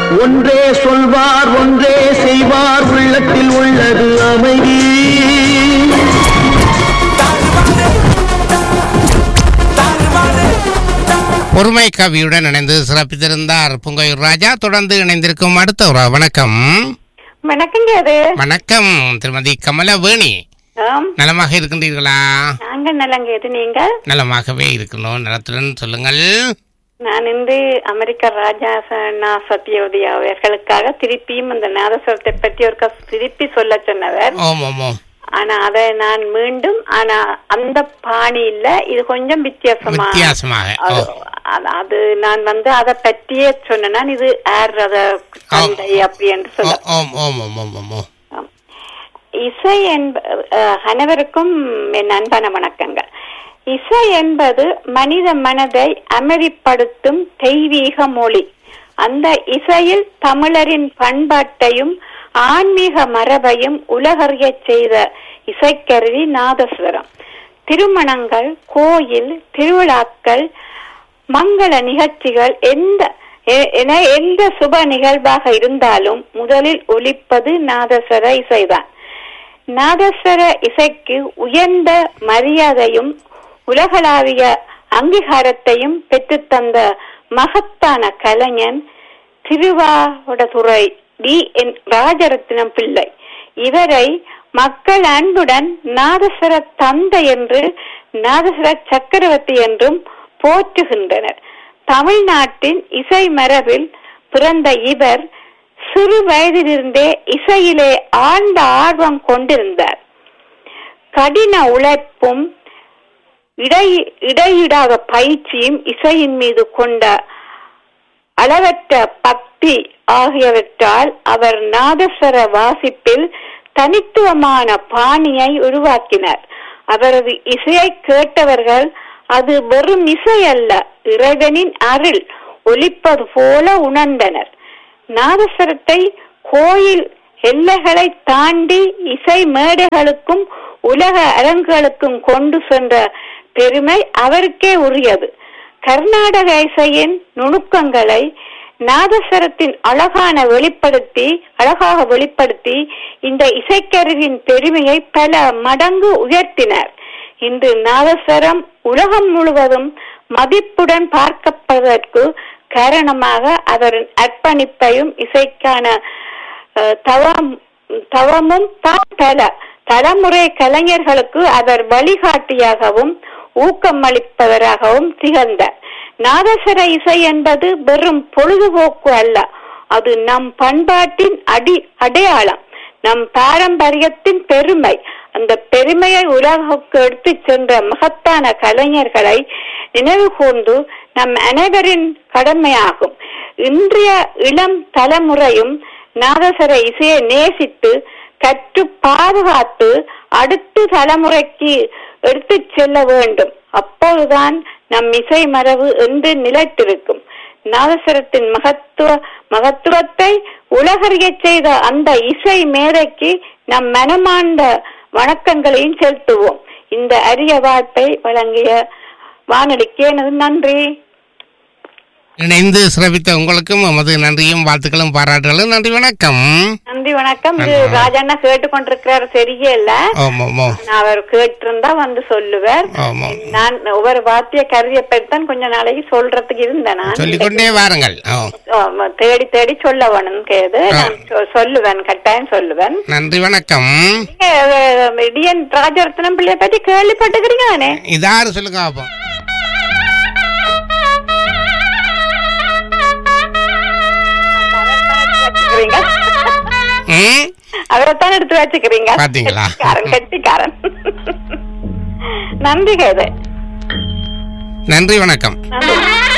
ஒன்றே சொல்வார் ஒன்றே செய்வார் உள்ளத்தில் உள்ளது அமைதி பொறுமை கவியுடன் இணைந்து சிறப்பித்திருந்தார் புங்கையூர் ராஜா தொடர்ந்து இணைந்திருக்கும் அடுத்த ஒரு வணக்கம் வணக்கங்க அது வணக்கம் திருமதி கமலவேணி ஆம் நலமாக இருக்கின்றீர்களா நாங்க நலங்க இது நீங்க நலமாகவே இருக்கணும் நலத்துடன் சொல்லுங்கள் நான் இன்று அமெரிக்க ராஜா ச- சத்யவதி அவர்களுக்காக திருப்பியும் அந்த நாதஸ்வரத்தை பற்றி ஒரு க- திருப்பி சொல்ல சொன்னவர் ஓம் ஓம் ஓம் ஆனா அதை நான் மீண்டும் ஆனா அந்த பாணி இல்ல இது கொஞ்சம் வித்தியாசமா வித்தியாசமாக ஓ அது- அது- அது நான் வந்து அதை பற்றியே சொன்னேன் இது ஏர் அத தந்தை அப்படி என்று ஓ, சொல்ல ஓம் ஓம் ஓம் ஓம் ஓம் ஓம் ஆம். இசை என்ப அஹ், அனைவருக்கும் என் அன்பான வணக்கங்கள் இசை என்பது மனித மனதை அமைதிப்படுத்தும் தெய்வீக மொழி அந்த இசையில் தமிழரின் பண்பாட்டையும் ஆன்மீக மரபையும் உலகறியச் செய்த இசைக்கருவி நாதஸ்வரம் திருமணங்கள் கோயில் திருவிழாக்கள் மங்கள நிகழ்ச்சிகள் எந்த எ- என எந்த சுப நிகழ்வாக இருந்தாலும் முதலில் ஒலிப்பது நாதஸ்வர இசைதான் நாதஸ்வர இசைக்கு உயர்ந்த மரியாதையும் உலகளாவிய அங்கீகாரத்தையும் பெற்றுத்தந்த மகத்தான கலைஞன் திருவாவடதுறை டி என் ராஜரத்னம் பிள்ளை இவரை மக்கள் அன்புடன் நாதஸ்வர தந்தை என்று நாதஸ்வர சக்கரவர்த்தி என்றும் போற்றுகின்றனர் தமிழ்நாட்டின் இசை மரபில் பிறந்த இவர் சிறு வயதிலிருந்தே இசையிலே ஆழ்ந்த ஆர்வம் கொண்டிருந்தார் கடின உழைப்பும் இடை இடையிடாத பயிற்சியும் இசையின் மீது கொண்ட அளவற்ற பக்தி ஆகியவற்றால் அவர் நாதஸ்வர வாசிப்பில் தனித்துவமான பாணியை உருவாக்கினார் அவரது இசையை கேட்டவர்கள் அது வெறும் இசை அல்ல இறைவனின் அருள் ஒலிப்பது போல உணர்ந்தனர் நாதஸ்வரத்தை கோயில் எல்லைகளை தாண்டி இசை மேடைகளுக்கும் உலக அரங்குகளுக்கும் கொண்டு சென்ற பெருமை அவருக்கே உரியது கர்நாடக இசையின் நுணுக்கங்களை நாதஸ்வரத்தின் அழகான வெளிப்படுத்தி அழகாக வெளிப்படுத்தி இந்த இசைக்கருவின் பெருமையை பல மடங்கு உயர்த்தினார் இன்று நாதஸ்வரம் உலகம் முழுவதும் மதிப்புடன் பார்க்கப்படுவதற்கு காரணமாக அவரின் அர்ப்பணிப்பையும் இசைக்கான அஹ், தவம் தவமும் தான் பல தலைமுறை கலைஞர்களுக்கு அவர் வழிகாட்டியாகவும் ஊக்கமளிப்பவராகவும் திகழ்ந்தார் நாதஸ்வர இசை என்பது வெறும் பொழுதுபோக்கு அல்ல அது நம் பண்பாட்டின் அடி அடையாளம் நம் பாரம்பரியத்தின் பெருமை அந்த பெருமையை உலகுக்கு எடுத்துச் சென்ற மகத்தான கலைஞர்களை நினைவு கூர்ந்து நம் அனைவரின் கடமையாகும் இன்றைய இளம் தலைமுறையும் நாதஸ்வர இசையை நேசித்து கற்று பாதுகாத்து அடுத்த தலைமுறைக்கு எடுத்துச் செல்ல வேண்டும் அப்போதுதான் நம் இசை மரபு என்று நிலைத்திருக்கும் நாதஸ்வரத்தின் மகத்துவ மகத்துவத்தை உலகறியச் செய்த அந்த இசை மேதைக்கு நம் மனமார்ந்த வணக்கங்களையும் செலுத்துவோம் இந்த அரிய வாய்ப்பை வழங்கிய வானொலிக்கு எனது நன்றி இணைந்து சிறப்பித்த உங்களுக்கும் எமது நன்றியும் வாழ்த்துக்களும் பாராட்டுகளும் நன்றி வணக்கம் நன்றி வணக்கம் இது ராஜண்ணா கேட்டுக்கொண்டிருக்கிறார் சரியே இல்ல ஓம் ஓம் ஓம் நான் அவர் கேட்டிருந்தா வந்து சொல்லுவார் ஓம் ஓம் நான் ஒவ்வொரு வார்த்தைய கருவியை பற்றித்தான் கொஞ்ச நாளைக்கு சொல்றதுக்கு இருந்தேன் நான் சொல்லிக்கொண்டே வாருங்கள் ஓ ஆமா, தேடி தேடி சொல்ல வேணும் கேது நான் சொ- சொல்லுவேன் கட்டாயம் சொல்லுவேன் நன்றி வணக்கம் நீங்க அஹ், இடியன் ராஜரத்னம் பிள்ளைய பத்தி கேள்விப்பட்டுக்கிறீங்க தானே இதாரு சொல்லுங்க அப்போ ம் அவரைத்தான் எடுத்து வச்சுக்கிறீங்க பாத்தீங்களா? கெட்டிக்காரன் கெட்டிக்காரன் நன்றி கேது நன்றி வணக்கம் நன்றி